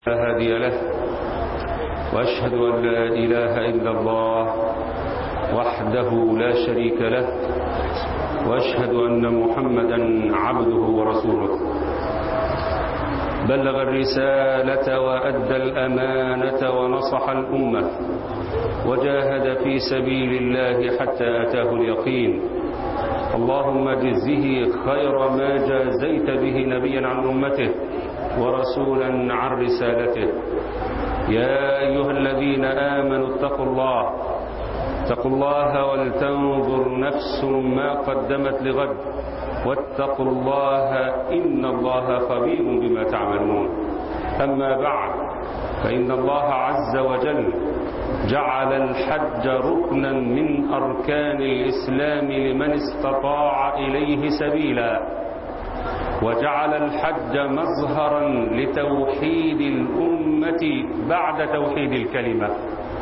لا هادي له وأشهد أن لا إله إلا الله وحده لا شريك له وأشهد أن محمدا عبده ورسوله بلغ الرسالة وأدى الأمانة ونصح الأمة وجاهد في سبيل الله حتى أتاه اليقين اللهم جزه خير ما جازيت به نبيا عن أمته ورسولا عن رسالته يا أيها الذين آمنوا اتقوا الله اتقوا الله ولتنظر نفس ما قدمت لغد واتقوا الله إن الله خبير بما تعملون أما بعد فإن الله عز وجل جعل الحج ركنا من أركان الإسلام لمن استطاع إليه سبيلا وجعل الحج مظهرا لتوحيد الأمة بعد توحيد الكلمة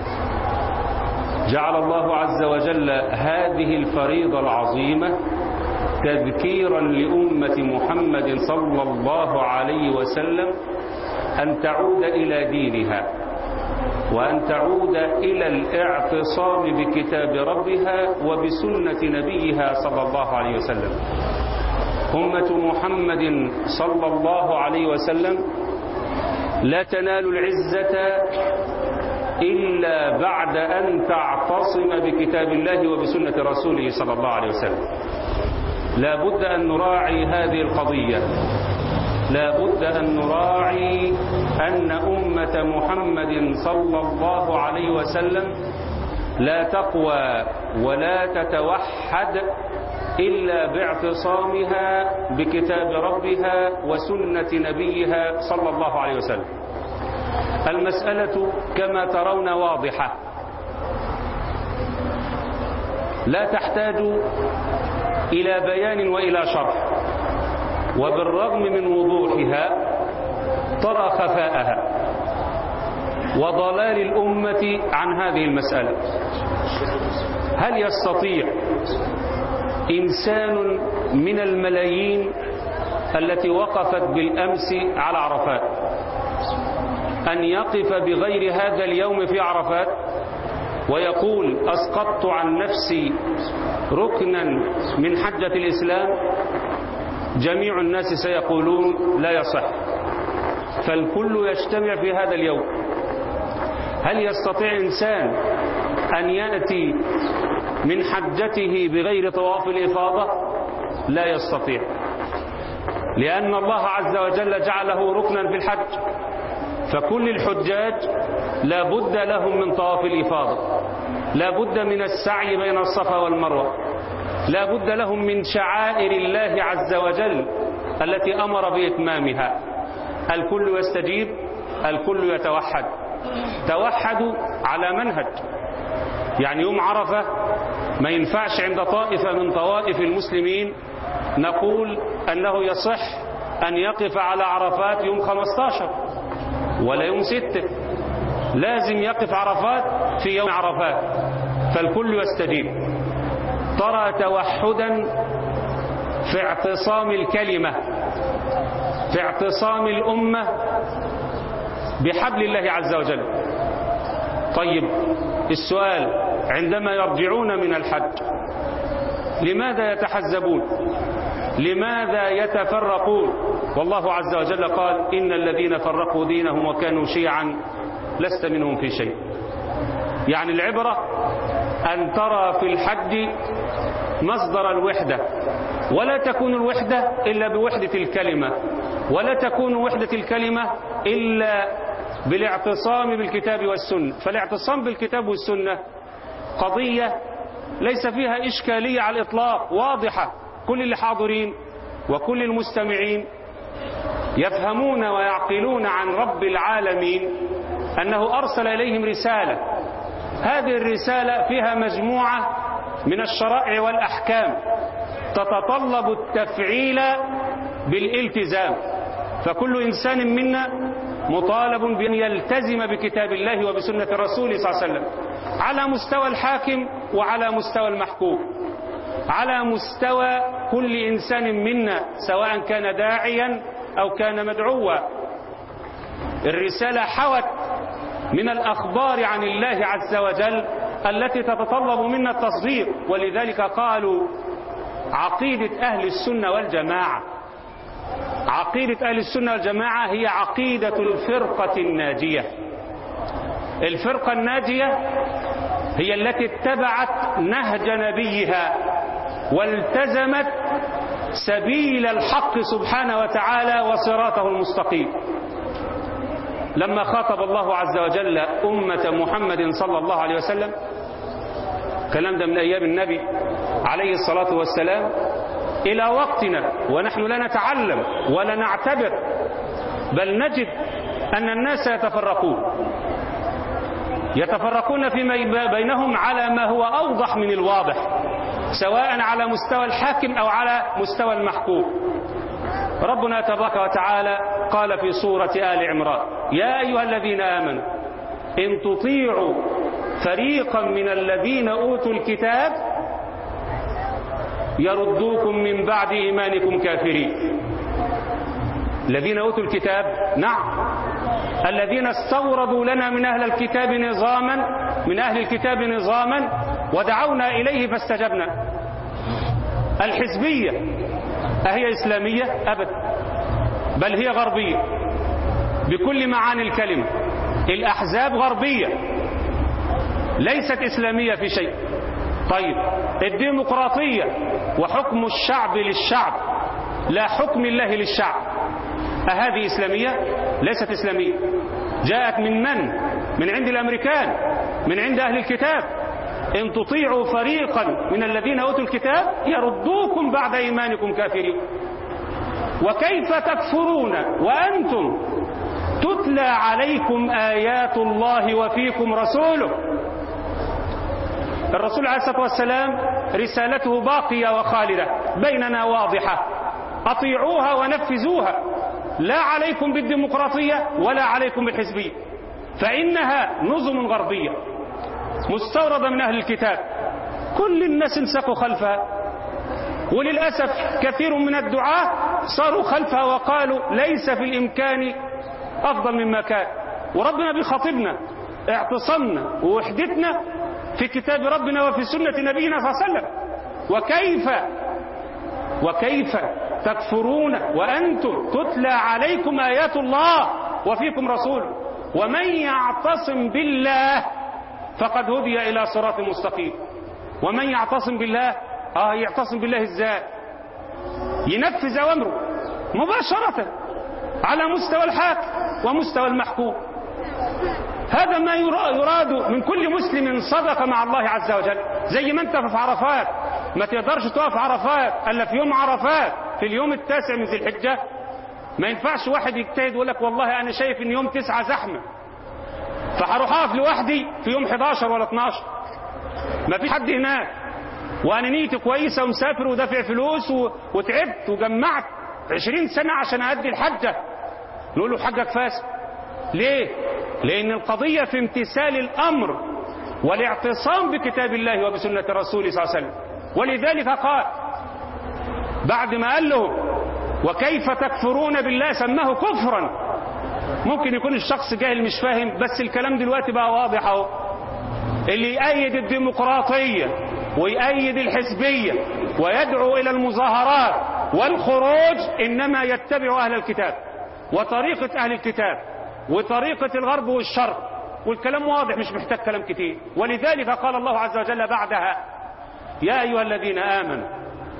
جعل الله عز وجل هذه الفريضة العظيمة تذكيرا لأمة محمد صلى الله عليه وسلم أن تعود إلى دينها وأن تعود إلى الاعتصام بكتاب ربها وبسنة نبيها صلى الله عليه وسلم أمة محمد صلى الله عليه وسلم لا تنال العزة إلا بعد أن تعتصم بكتاب الله وبسنة رسوله صلى الله عليه وسلم لا بد أن نراعي هذه القضية لا بد أن نراعي أن أمة محمد صلى الله عليه وسلم لا تقوى ولا تتوحد إلا باعتصامها بكتاب ربها وسنة نبيها صلى الله عليه وسلم المسألة كما ترون واضحة لا تحتاج إلى بيان وإلى شرح وبالرغم من وضوحها ترى خفاءها وضلال الأمة عن هذه المسألة هل يستطيع إنسان من الملايين التي وقفت بالأمس على عرفات أن يقف بغير هذا اليوم في عرفات ويقول أسقطت عن نفسي ركنا من حجة الإسلام جميع الناس سيقولون لا يصح فالكل يجتمع في هذا اليوم هل يستطيع إنسان أن يأتي من حجته بغير طواف الإفاضة لا يستطيع لأن الله عز وجل جعله ركنا في الحج فكل الحجاج لا بد لهم من طواف الإفاضة لا بد من السعي بين الصفا والمروة لا بد لهم من شعائر الله عز وجل التي أمر بإتمامها الكل يستجيب الكل يتوحد توحدوا على منهج يعني يوم عرفة ما ينفعش عند طائفة من طوائف المسلمين نقول أنه يصح أن يقف على عرفات يوم 15 ولا يوم 6 لازم يقف عرفات في يوم عرفات فالكل يستجيب ترى توحدا في اعتصام الكلمة في اعتصام الأمة بحبل الله عز وجل طيب السؤال عندما يرجعون من الحج لماذا يتحزبون لماذا يتفرقون والله عز وجل قال إن الذين فرقوا دينهم وكانوا شيعا لست منهم في شيء يعني العبرة أن ترى في الحج مصدر الوحدة ولا تكون الوحدة إلا بوحدة الكلمة ولا تكون وحدة الكلمة إلا بالاعتصام بالكتاب والسنة فالاعتصام بالكتاب والسنة قضية ليس فيها إشكالية على الإطلاق واضحة كل اللي حاضرين وكل المستمعين يفهمون ويعقلون عن رب العالمين أنه أرسل إليهم رسالة هذه الرسالة فيها مجموعة من الشرائع والأحكام تتطلب التفعيل بالالتزام فكل إنسان منا مطالب بأن يلتزم بكتاب الله وبسنة الرسول صلى الله عليه وسلم على مستوى الحاكم وعلى مستوى المحكوم على مستوى كل إنسان منا سواء كان داعيا أو كان مدعوا الرسالة حوت من الأخبار عن الله عز وجل التي تتطلب منا التصديق ولذلك قالوا عقيدة أهل السنة والجماعة عقيدة أهل السنة والجماعة هي عقيدة الفرقة الناجية الفرقة الناجية هي التي اتبعت نهج نبيها والتزمت سبيل الحق سبحانه وتعالى وصراطه المستقيم لما خاطب الله عز وجل أمة محمد صلى الله عليه وسلم كلام ده من أيام النبي عليه الصلاة والسلام إلى وقتنا ونحن لا نتعلم ولا نعتبر بل نجد أن الناس يتفرقون يتفرقون فيما بينهم على ما هو أوضح من الواضح سواء على مستوى الحاكم أو على مستوى المحكوم ربنا تبارك وتعالى قال في سورة آل عمران يا أيها الذين آمنوا إن تطيعوا فريقا من الذين أوتوا الكتاب يردوكم من بعد إيمانكم كافرين الذين أوتوا الكتاب نعم الذين استوردوا لنا من أهل الكتاب نظاما من أهل الكتاب نظاما ودعونا إليه فاستجبنا الحزبية أهي إسلامية أبدا بل هي غربية بكل معاني الكلمة الأحزاب غربية ليست إسلامية في شيء طيب الديمقراطية وحكم الشعب للشعب لا حكم الله للشعب أهذه إسلامية ليست إسلامية جاءت من من من عند الأمريكان من عند أهل الكتاب إن تطيعوا فريقا من الذين أوتوا الكتاب يردوكم بعد إيمانكم كافرين وكيف تكفرون وأنتم تتلى عليكم آيات الله وفيكم رسوله الرسول عليه الصلاة والسلام رسالته باقية وخالدة بيننا واضحة أطيعوها ونفذوها لا عليكم بالديمقراطية ولا عليكم بالحزبية فإنها نظم غربية مستوردة من أهل الكتاب كل الناس انسقوا خلفها وللأسف كثير من الدعاة صاروا خلفها وقالوا ليس في الإمكان أفضل مما كان وربنا بيخاطبنا اعتصمنا ووحدتنا في كتاب ربنا وفي سنة نبينا صلى الله عليه وسلم وكيف وكيف تكفرون وأنتم تتلى عليكم آيات الله وفيكم رسول ومن يعتصم بالله فقد هدي إلى صراط مستقيم ومن يعتصم بالله آه يعتصم بالله إزاي ينفذ أوامره مباشرة على مستوى الحاكم ومستوى المحكوم هذا ما يراد من كل مسلم صدق مع الله عز وجل زي ما انت في عرفات ما تقدرش تقف عرفات الا في يوم عرفات في اليوم التاسع من ذي الحجه ما ينفعش واحد يجتهد ويقول لك والله انا شايف ان يوم تسعة زحمه فهروح اقف لوحدي في يوم 11 ولا 12 ما في حد هناك وانا نيتي كويسه ومسافر ودافع فلوس و... وتعبت وجمعت 20 سنه عشان ادي الحجه نقول له حجك فاسد ليه لان القضيه في امتثال الامر والاعتصام بكتاب الله وبسنه الرسول صلى الله عليه وسلم ولذلك قال بعد ما قال له وكيف تكفرون بالله سماه كفرا ممكن يكون الشخص جاهل مش فاهم بس الكلام دلوقتي بقى واضح اهو اللي يأيد الديمقراطية ويأيد الحزبية ويدعو إلى المظاهرات والخروج إنما يتبع أهل الكتاب وطريقة أهل الكتاب وطريقة الغرب والشرق والكلام واضح مش محتاج كلام كتير ولذلك قال الله عز وجل بعدها يا أيها الذين آمنوا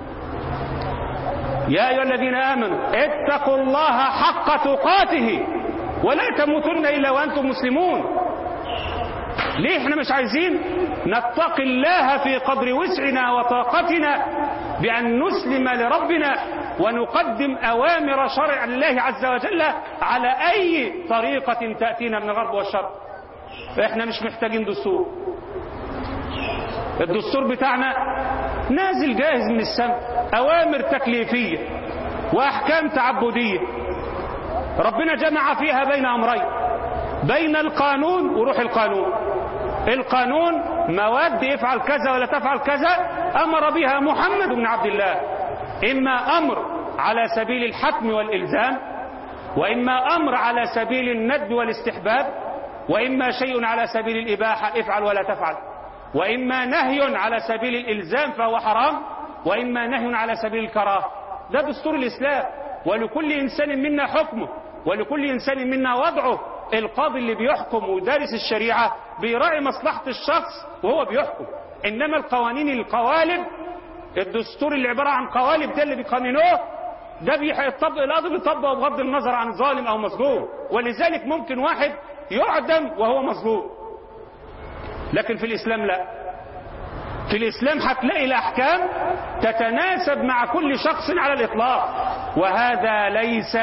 يا أيها الذين آمنوا اتقوا الله حق تقاته ولا تموتن إلا وأنتم مسلمون ليه احنا مش عايزين نتقي الله في قدر وسعنا وطاقتنا بأن نسلم لربنا ونقدم أوامر شرع الله عز وجل على أي طريقة تأتينا من الغرب والشرق احنا مش محتاجين دستور الدستور بتاعنا نازل جاهز من السماء أوامر تكليفية وأحكام تعبدية ربنا جمع فيها بين أمرين بين القانون وروح القانون القانون مواد افعل كذا ولا تفعل كذا أمر بها محمد بن عبد الله إما أمر على سبيل الحتم والإلزام وإما أمر على سبيل الندب والاستحباب وإما شيء على سبيل الإباحة افعل ولا تفعل وإما نهي على سبيل الإلزام فهو حرام وإما نهي على سبيل الكراهة ده دستور الإسلام ولكل إنسان منا حكمه ولكل إنسان منا وضعه القاضي اللي بيحكم ودارس الشريعة بيراعي مصلحة الشخص وهو بيحكم إنما القوانين القوالب الدستور اللي عبارة عن قوالب ده اللي بيقننوه ده بيطبق القاضي بيطبقه بغض النظر عن ظالم أو مظلوم ولذلك ممكن واحد يعدم وهو مظلوم لكن في الإسلام لا في الإسلام هتلاقي الأحكام تتناسب مع كل شخص على الإطلاق وهذا ليس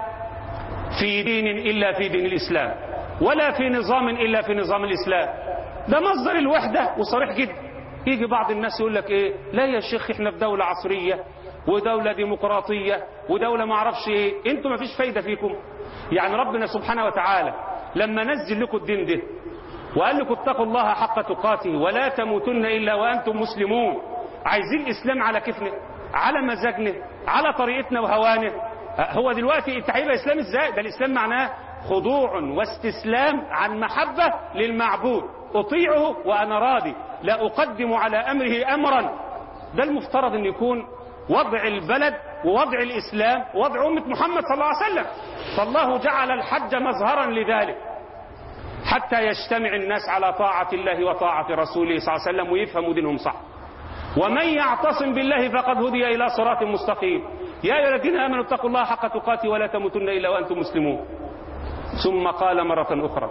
في دين إلا في دين الإسلام ولا في نظام إلا في نظام الإسلام ده مصدر الوحدة وصريح جدا يجي بعض الناس يقول لك إيه لا يا شيخ إحنا في دولة عصرية ودولة ديمقراطية ودولة ما اعرفش إيه أنتوا ما فيش فايدة فيكم يعني ربنا سبحانه وتعالى لما نزل لكم الدين ده وقال لكم اتقوا الله حق تقاته ولا تموتن إلا وأنتم مسلمون عايزين الإسلام على كيفنا على مزاجنا على طريقتنا وهوانا هو دلوقتي انت هيبقى اسلام ازاي ده الاسلام معناه خضوع واستسلام عن محبة للمعبود اطيعه وانا راضي لا اقدم على امره امرا ده المفترض ان يكون وضع البلد ووضع الاسلام ووضع امة محمد صلى الله عليه وسلم فالله جعل الحج مظهرا لذلك حتى يجتمع الناس على طاعة الله وطاعة رسوله صلى الله عليه وسلم ويفهموا دينهم صح ومن يعتصم بالله فقد هدي إلى صراط مستقيم يا أيها الذين آمنوا اتقوا الله حق تقاته ولا تموتن إلا وأنتم مسلمون ثم قال مرة أخرى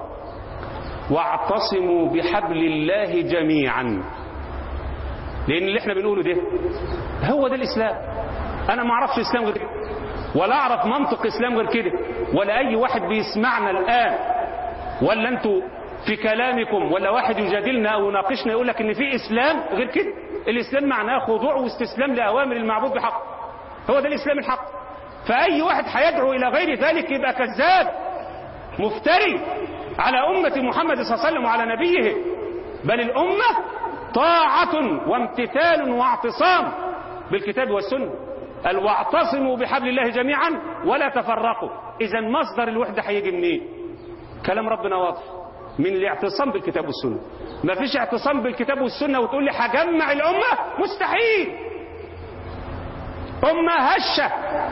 واعتصموا بحبل الله جميعا لأن اللي احنا بنقوله ده هو ده الإسلام أنا ما أعرفش إسلام غير كده ولا أعرف منطق إسلام غير كده ولا أي واحد بيسمعنا الآن ولا أنتوا في كلامكم ولا واحد يجادلنا أو يناقشنا يقول لك إن في إسلام غير كده الإسلام معناه خضوع واستسلام لأوامر المعبود بحق هو ده الإسلام الحق فأي واحد هيدعو إلى غير ذلك يبقى كذاب مفتري على أمة محمد صلى الله عليه وسلم وعلى نبيه بل الأمة طاعة وامتثال واعتصام بالكتاب والسنة قال واعتصموا بحبل الله جميعا ولا تفرقوا إذا مصدر الوحدة هيجي منين كلام ربنا واضح من الاعتصام بالكتاب والسنة ما فيش اعتصام بالكتاب والسنة وتقول لي هجمع الأمة مستحيل أمة هشة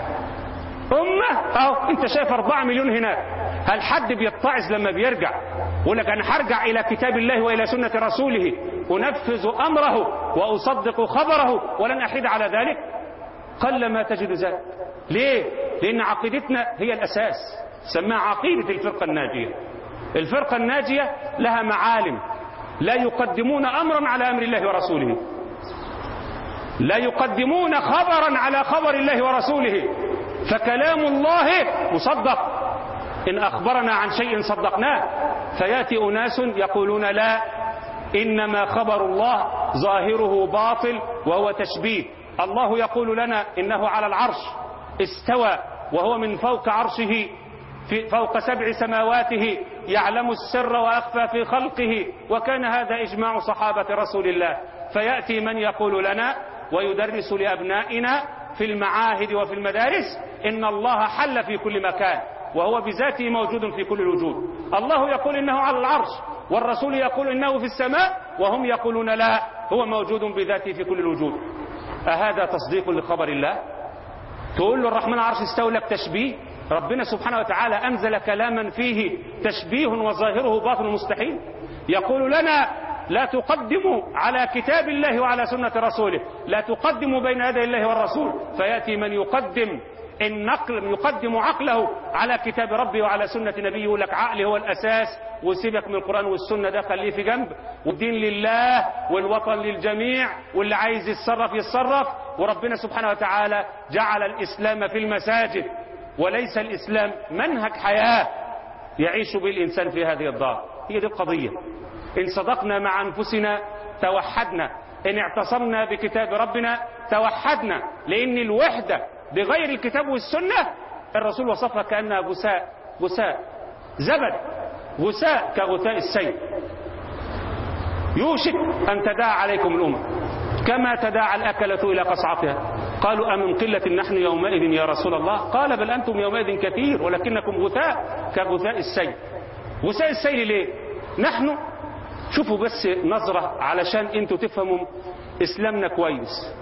أمة أو أنت شايف أربعة مليون هناك هل حد بيتعظ لما بيرجع يقول لك أنا هرجع إلى كتاب الله وإلى سنة رسوله أنفذ أمره وأصدق خبره ولن أحيد على ذلك قل ما تجد ذلك ليه؟ لأن عقيدتنا هي الأساس سماها عقيدة الفرقة الناجية الفرقة الناجية لها معالم لا يقدمون أمرا على أمر الله ورسوله لا يقدمون خبرا على خبر الله ورسوله فكلام الله مصدق إن أخبرنا عن شيء صدقناه فيأتي أناس يقولون لا إنما خبر الله ظاهره باطل وهو تشبيه الله يقول لنا إنه على العرش استوى وهو من فوق عرشه في فوق سبع سماواته يعلم السر وأخفى في خلقه وكان هذا إجماع صحابة رسول الله فيأتي من يقول لنا ويدرس لأبنائنا في المعاهد وفي المدارس إن الله حل في كل مكان وهو بذاته موجود في كل الوجود الله يقول إنه على العرش والرسول يقول إنه في السماء وهم يقولون لا هو موجود بذاته في كل الوجود أهذا تصديق لخبر الله تقول له الرحمن العرش استولى تشبيه ربنا سبحانه وتعالى أنزل كلاما فيه تشبيه وظاهره باطل مستحيل يقول لنا لا تقدموا على كتاب الله وعلى سنة رسوله لا تقدموا بين يدي الله والرسول فيأتي من يقدم النقل يقدم عقله على كتاب ربه وعلى سنة نبيه يقول لك عقلي هو الأساس وسيبك من القرآن والسنة ده خليه في جنب والدين لله والوطن للجميع واللي عايز يتصرف يتصرف وربنا سبحانه وتعالى جعل الإسلام في المساجد وليس الإسلام منهج حياة يعيش به الإنسان في هذه الدار هي دي القضية إن صدقنا مع أنفسنا توحدنا إن اعتصمنا بكتاب ربنا توحدنا لأن الوحدة بغير الكتاب والسنة الرسول وصفها كأنها غساء غساء زبد غساء كغثاء السيل يوشك أن تداعى عليكم الأمم كما تداعى الأكلة إلى قصعتها قالوا أمن قلة نحن يومئذ يا رسول الله قال بل أنتم يومئذ كثير ولكنكم غثاء كغثاء السيل غثاء السيل ليه نحن شوفوا بس نظرة علشان انتوا تفهموا اسلامنا كويس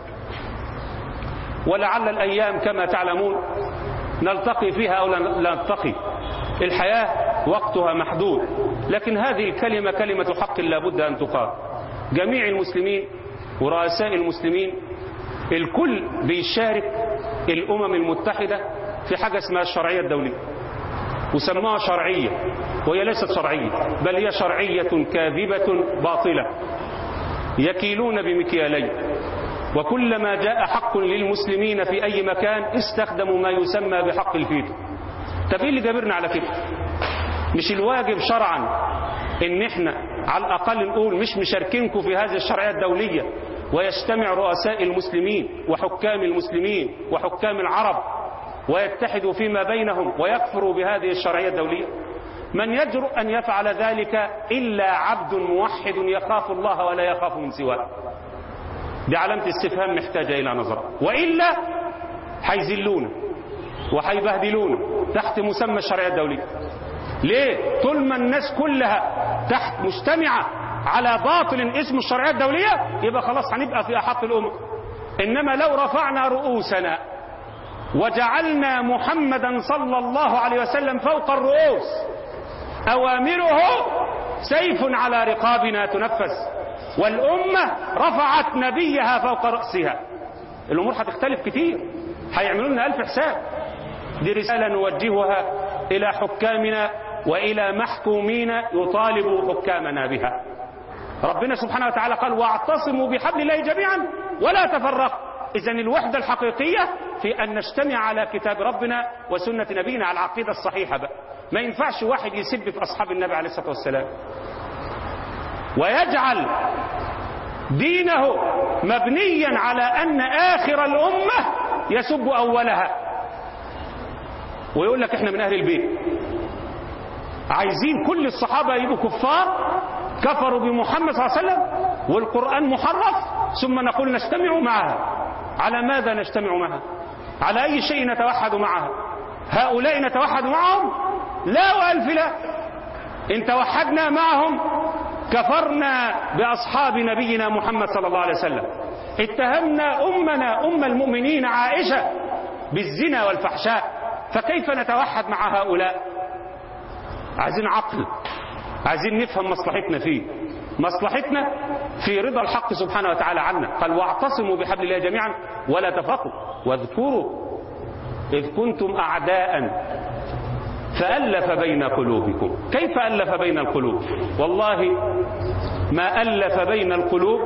ولعل الايام كما تعلمون نلتقي فيها او لا نلتقي الحياة وقتها محدود لكن هذه الكلمة كلمة حق لابد ان تقال جميع المسلمين ورؤساء المسلمين الكل بيشارك الامم المتحدة في حاجة اسمها الشرعية الدولية وسموها شرعية وهي ليست شرعية بل هي شرعية كاذبة باطلة يكيلون بمكيالين وكلما جاء حق للمسلمين في أي مكان استخدموا ما يسمى بحق الفيتو طب ايه اللي جابرنا على كده مش الواجب شرعا ان احنا على الاقل نقول مش مشاركينكم في هذه الشرعيه الدوليه ويجتمع رؤساء المسلمين وحكام المسلمين وحكام العرب ويتحدوا فيما بينهم ويكفروا بهذه الشرعيه الدوليه من يجرؤ ان يفعل ذلك الا عبد موحد يخاف الله ولا يخاف من سواه دي علامه استفهام محتاجه الى نظره والا هيذلونا وهيبهدلونا تحت مسمى الشرعيه الدوليه ليه طول ما الناس كلها تحت مجتمعه على باطل اسمه الشرعيه الدوليه يبقى خلاص هنبقى في احق الامم انما لو رفعنا رؤوسنا وجعلنا محمدا صلى الله عليه وسلم فوق الرؤوس اوامره سيف على رقابنا تنفذ والامه رفعت نبيها فوق راسها الامور هتختلف كتير هيعملوا لنا الف حساب دي رساله نوجهها الى حكامنا والى محكومين يطالب حكامنا بها ربنا سبحانه وتعالى قال واعتصموا بحبل الله جميعا ولا تفرقوا اذا الوحده الحقيقيه في ان نجتمع على كتاب ربنا وسنه نبينا على العقيده الصحيحه بقى ما ينفعش واحد يسب في اصحاب النبي عليه الصلاه والسلام ويجعل دينه مبنيا على ان اخر الامه يسب اولها ويقول لك احنا من اهل البيت عايزين كل الصحابه يبقوا كفار كفروا بمحمد صلى الله عليه وسلم والقران محرف ثم نقول نجتمع معها على ماذا نجتمع معها على اي شيء نتوحد معها هؤلاء نتوحد معهم لا والف لا ان توحدنا معهم كفرنا باصحاب نبينا محمد صلى الله عليه وسلم اتهمنا امنا ام المؤمنين عائشه بالزنا والفحشاء فكيف نتوحد مع هؤلاء عايزين عقل عايزين نفهم مصلحتنا فيه مصلحتنا في رضا الحق سبحانه وتعالى عنا قال واعتصموا بحبل الله جميعا ولا تفرقوا واذكروا إذ كنتم أعداء فألف بين قلوبكم كيف ألف بين القلوب والله ما ألف بين القلوب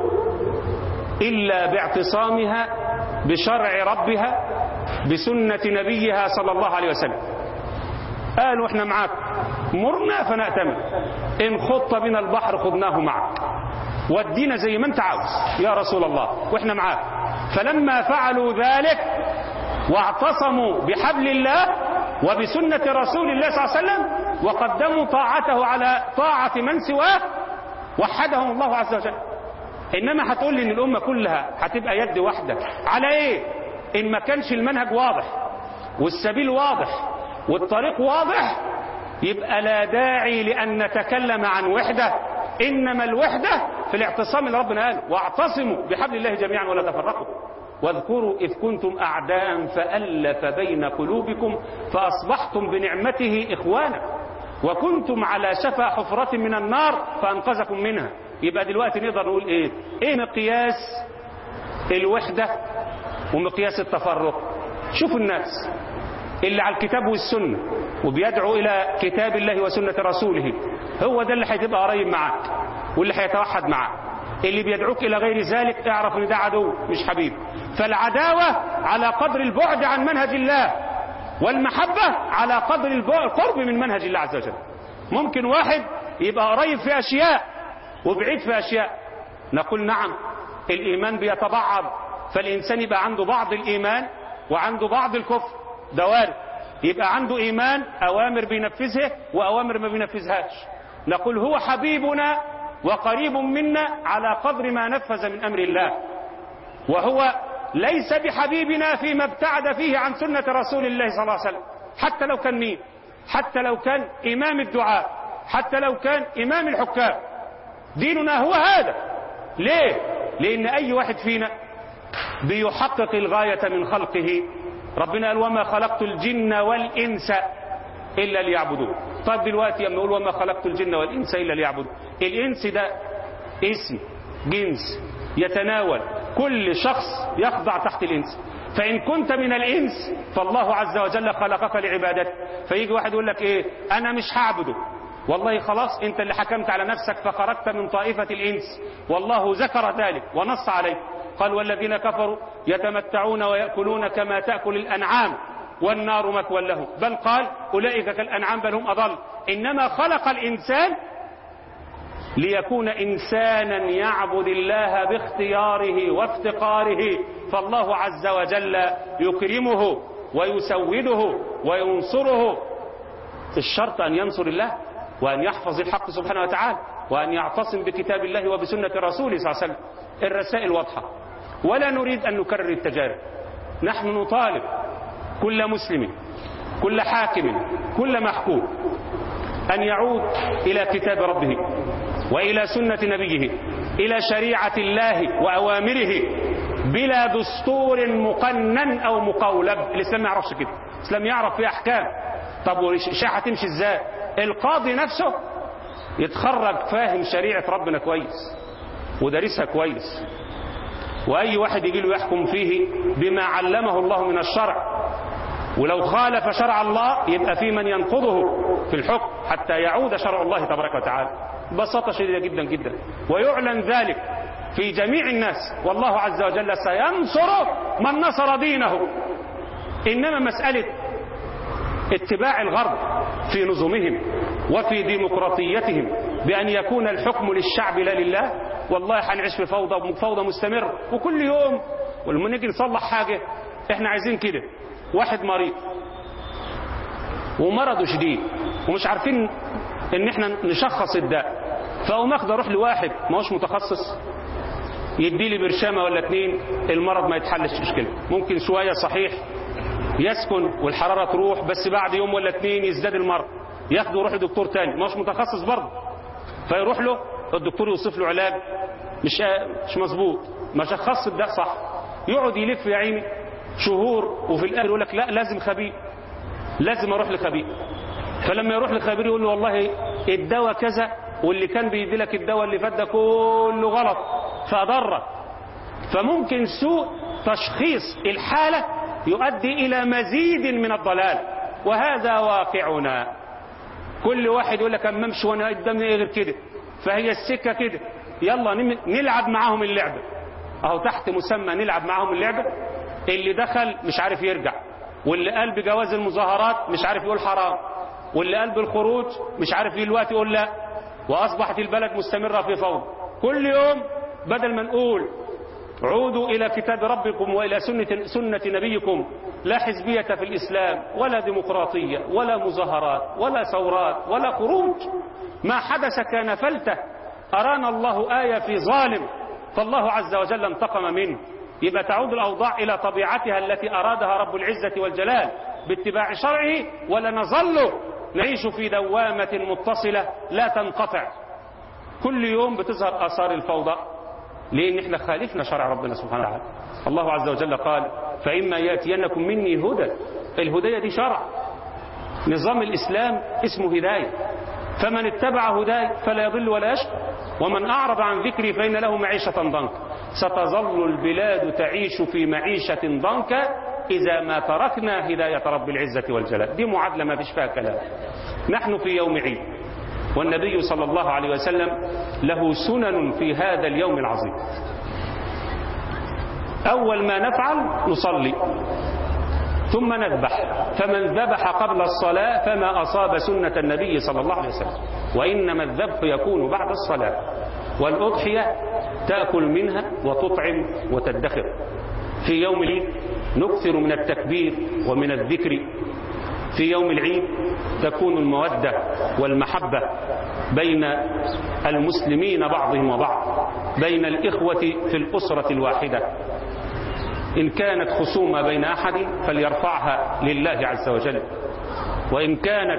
إلا باعتصامها بشرع ربها بسنة نبيها صلى الله عليه وسلم قالوا احنا معاك مرنا فنأتمن إن خط بنا البحر خضناه معك ودينا زي ما انت عاوز يا رسول الله واحنا معاك فلما فعلوا ذلك واعتصموا بحبل الله وبسنة رسول الله صلى الله عليه وسلم وقدموا طاعته على طاعة من سواه وحدهم الله عز وجل إنما هتقول لي إن الأمة كلها هتبقى يد واحدة على إيه؟ إن ما كانش المنهج واضح والسبيل واضح والطريق واضح يبقى لا داعي لأن نتكلم عن وحدة إنما الوحدة في الاعتصام اللي ربنا قال واعتصموا بحبل الله جميعا ولا تفرقوا واذكروا إذ كنتم أعداء فألف بين قلوبكم فأصبحتم بنعمته إخوانا وكنتم على شفا حفرة من النار فأنقذكم منها يبقى دلوقتي نقدر نقول إيه إيه مقياس الوحدة ومقياس التفرق شوفوا الناس اللي على الكتاب والسنة وبيدعو إلى كتاب الله وسنة رسوله هو ده اللي هتبقى قريب معاك واللي هيتوحد معاك اللي بيدعوك إلى غير ذلك اعرف ان ده عدو مش حبيب فالعداوة على قدر البعد عن منهج الله والمحبة على قدر القرب من منهج الله عز وجل ممكن واحد يبقى قريب في أشياء وبعيد في أشياء نقول نعم الإيمان بيتبعض فالإنسان يبقى عنده بعض الإيمان وعنده بعض الكفر ده وارد يبقى عنده إيمان أوامر بينفذها وأوامر ما بينفذهاش نقول هو حبيبنا وقريب منا على قدر ما نفذ من أمر الله وهو ليس بحبيبنا فيما ابتعد فيه عن سنة رسول الله صلى الله عليه وسلم حتى لو كان مين حتى لو كان إمام الدعاء حتى لو كان إمام الحكام ديننا هو هذا ليه لأن أي واحد فينا بيحقق الغاية من خلقه ربنا قال وما خلقت الجن والإنس إلا ليعبدون طيب دلوقتي لما نقول وما خلقت الجن والإنس إلا ليعبدون الإنس ده اسم جنس يتناول كل شخص يخضع تحت الإنس فإن كنت من الإنس فالله عز وجل خلقك لعبادته فيجي واحد يقول لك إيه أنا مش هعبده والله خلاص أنت اللي حكمت على نفسك فخرجت من طائفة الإنس والله ذكر ذلك ونص عليه قال والذين كفروا يتمتعون ويأكلون كما تأكل الأنعام والنار مثوى لهم بل قال أولئك كالأنعام بل هم أضل إنما خلق الإنسان ليكون إنسانا يعبد الله باختياره وافتقاره فالله عز وجل يكرمه ويسوده وينصره الشرط أن ينصر الله وأن يحفظ الحق سبحانه وتعالى وأن يعتصم بكتاب الله وبسنة رسوله صلى الله عليه وسلم الرسائل واضحة ولا نريد أن نكرر التجارب نحن نطالب كل مسلم كل حاكم كل محكوم أن يعود إلى كتاب ربه وإلى سنة نبيه إلى شريعة الله وأوامره بلا دستور مقنن أو مقولب الإسلام ما يعرفش كده الإسلام يعرف في أحكام طب والشيعة هتمشي إزاي القاضي نفسه يتخرج فاهم شريعة ربنا كويس ودارسها كويس وأي واحد يجي له يحكم فيه بما علمه الله من الشرع ولو خالف شرع الله يبقى في من ينقضه في الحكم حتى يعود شرع الله تبارك وتعالى ببساطة شديدة جدا جدا ويعلن ذلك في جميع الناس والله عز وجل سينصر من نصر دينه إنما مسألة اتباع الغرب في نظمهم وفي ديمقراطيتهم بأن يكون الحكم للشعب لا لله والله هنعيش في فوضى فوضى مستمر وكل يوم ولما نيجي نصلح حاجة احنا عايزين كده واحد مريض ومرضه شديد ومش عارفين ان احنا نشخص الداء فاقوم اخد اروح لواحد ما هوش متخصص يدي لي برشامه ولا اتنين المرض ما يتحلش مشكله ممكن شويه صحيح يسكن والحراره تروح بس بعد يوم ولا اتنين يزداد المرض ياخده يروح لدكتور تاني ما هوش متخصص برضه فيروح له الدكتور يوصف له علاج مش مش مظبوط ما شخصش الداء صح يقعد يلف يا عيني شهور وفي الاخر يقول لك لا لازم خبير لازم اروح لخبير فلما يروح لخبير يقول له والله الدواء كذا واللي كان بيدي لك الدواء اللي فات ده كله غلط فضرك فممكن سوء تشخيص الحالة يؤدي إلى مزيد من الضلال وهذا واقعنا كل واحد يقول لك اما امشي وانا قدامي ايه غير كده فهي السكه كده يلا نلعب معاهم اللعبه اهو تحت مسمى نلعب معاهم اللعبه اللي دخل مش عارف يرجع واللي قال بجواز المظاهرات مش عارف يقول حرام واللي قال بالخروج مش عارف دلوقتي يقول لا واصبحت البلد مستمره في فوضى كل يوم بدل ما نقول عودوا إلى كتاب ربكم وإلى سنة, سنة نبيكم لا حزبية في الإسلام ولا ديمقراطية ولا مظاهرات ولا ثورات ولا خروج ما حدث كان فلتة أرانا الله آية في ظالم فالله عز وجل انتقم منه يبقى تعود الأوضاع إلى طبيعتها التي أرادها رب العزة والجلال باتباع شرعه ولا نظل نعيش في دوامة متصلة لا تنقطع كل يوم بتظهر آثار الفوضى لأن احنا خالفنا شرع ربنا سبحانه وتعالى الله عز وجل قال فإما يأتينكم مني هدى الهداية دي شرع نظام الإسلام اسمه هداية فمن اتبع هداي فلا يضل ولا يشقى ومن أعرض عن ذكري فإن له معيشة ضنكا ستظل البلاد تعيش في معيشة ضنكا إذا ما تركنا هداية رب العزة والجلال دي معادلة ما فيش فيها كلام نحن في يوم عيد والنبي صلى الله عليه وسلم له سنن في هذا اليوم العظيم أول ما نفعل نصلي ثم نذبح فمن ذبح قبل الصلاة فما أصاب سنة النبي صلى الله عليه وسلم وإنما الذبح يكون بعد الصلاة والأضحية تأكل منها وتطعم وتدخر في يوم العيد نكثر من التكبير ومن الذكر في يوم العيد تكون المودة والمحبة بين المسلمين بعضهم وبعض بين الإخوة في الأسرة الواحدة إن كانت خصومة بين أحد فليرفعها لله عز وجل وإن كانت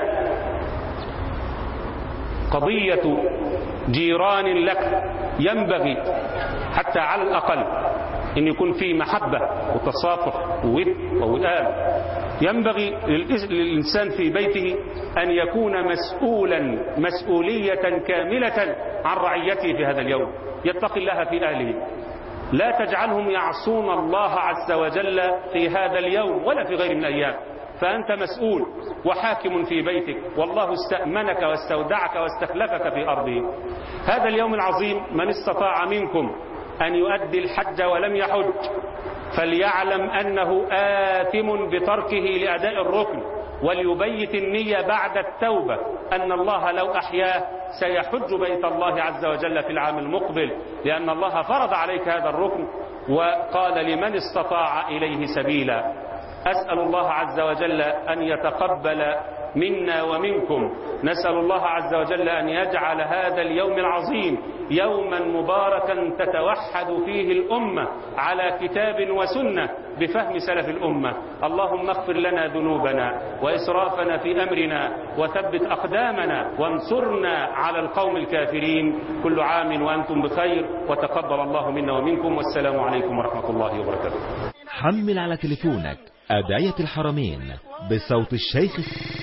قضية جيران لك ينبغي حتى على الأقل أن يكون في محبة وتصافح وود ووئام ينبغي للإنسان في بيته أن يكون مسؤولا مسؤولية كاملة عن رعيته في هذا اليوم يتقي الله في أهله لا تجعلهم يعصون الله عز وجل في هذا اليوم ولا في غير من الأيام فأنت مسؤول وحاكم في بيتك والله استأمنك واستودعك واستخلفك في أرضه هذا اليوم العظيم من استطاع منكم أن يؤدي الحج ولم يحج فليعلم أنه آثم بتركه لأداء الركن وليبيت النية بعد التوبة أن الله لو أحياه سيحج بيت الله عز وجل في العام المقبل لأن الله فرض عليك هذا الركن وقال لمن استطاع إليه سبيلا أسأل الله عز وجل أن يتقبل منا ومنكم نسأل الله عز وجل أن يجعل هذا اليوم العظيم يوما مباركا تتوحد فيه الأمة على كتاب وسنة بفهم سلف الأمة اللهم اغفر لنا ذنوبنا وإسرافنا في أمرنا وثبت أقدامنا وانصرنا على القوم الكافرين كل عام وأنتم بخير وتقبل الله منا ومنكم والسلام عليكم ورحمة الله وبركاته حمل على تليفونك أدعية الحرمين بصوت الشيخ